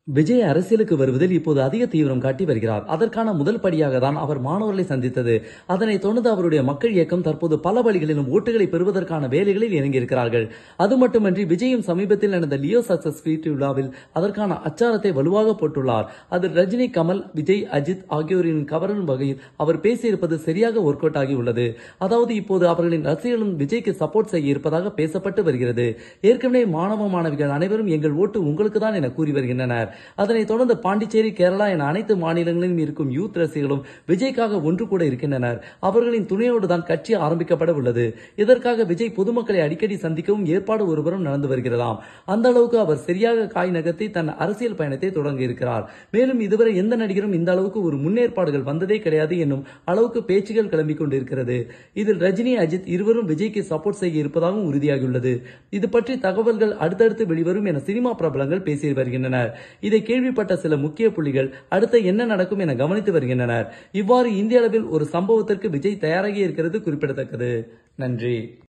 விஜய் அரசியலுக்கு வருவதில் இப்போது அதிக தீவிரம் காட்டி வருகிறார் அதற்கான முதல் படியாக தான் அவர் மாணவர்களை சந்தித்தது அதனைத் தொடர்ந்து அவருடைய மக்கள் இயக்கம் தற்போது பல வழிகளிலும் ஓட்டுகளை பெறுவதற்கான வேலைகளில் இறங்கியிருக்கிறார்கள் அது மட்டுமன்றி விஜயும் சமீபத்தில் நடந்த லியோ சக்சஸ் ஸ்வீட் விழாவில் அதற்கான அச்சாரத்தை வலுவாக போட்டுள்ளார் அதில் ரஜினி கமல் விஜய் அஜித் ஆகியோரின் கவரும் வகையில் அவர் பேசியிருப்பது சரியாக ஒர்க் அவுட் ஆகியுள்ளது அதாவது இப்போது அவர்களின் ரசிகர்களும் விஜய்க்கு சப்போர்ட் செய்ய இருப்பதாக பேசப்பட்டு வருகிறது ஏற்கனவே மாணவ மாணவிகள் அனைவரும் எங்கள் ஓட்டு உங்களுக்கு தான் என கூறி வருகின்றனர் அதனைத் தொடர்ந்து பாண்டிச்சேரி கேரளா என அனைத்து மாநிலங்களிலும் இருக்கும் யூத் ரசிகர்களும் விஜய்க்காக ஒன்று கூட இருக்கின்றனர் அவர்களின் துணையோடு தான் கட்சி ஆரம்பிக்கப்பட உள்ளது இதற்காக விஜய் பொதுமக்களை அடிக்கடி சந்திக்கவும் ஏற்பாடு ஒருபுறம் நடந்து வருகிறதாம் அந்த அளவுக்கு அவர் சரியாக காய் நகர்த்தி தன் அரசியல் பயணத்தை தொடங்கி இருக்கிறார் மேலும் இதுவரை எந்த நடிகரும் இந்த அளவுக்கு ஒரு முன்னேற்பாடுகள் வந்ததே கிடையாது என்னும் அளவுக்கு பேச்சுகள் கிளம்பிக் கொண்டிருக்கிறது இதில் ரஜினி அஜித் இருவரும் விஜய்க்கு சப்போர்ட் செய்ய இருப்பதாகவும் உறுதியாகியுள்ளது இது பற்றி தகவல்கள் அடுத்தடுத்து வெளிவரும் என சினிமா பிரபலங்கள் பேசி வருகின்றனர் இதை கேள்விப்பட்ட சில முக்கிய புள்ளிகள் அடுத்த என்ன நடக்கும் என கவனித்து வருகின்றனர் இவ்வாறு இந்திய அளவில் ஒரு சம்பவத்திற்கு விஜய் தயாராகி இருக்கிறது குறிப்பிடத்தக்கது நன்றி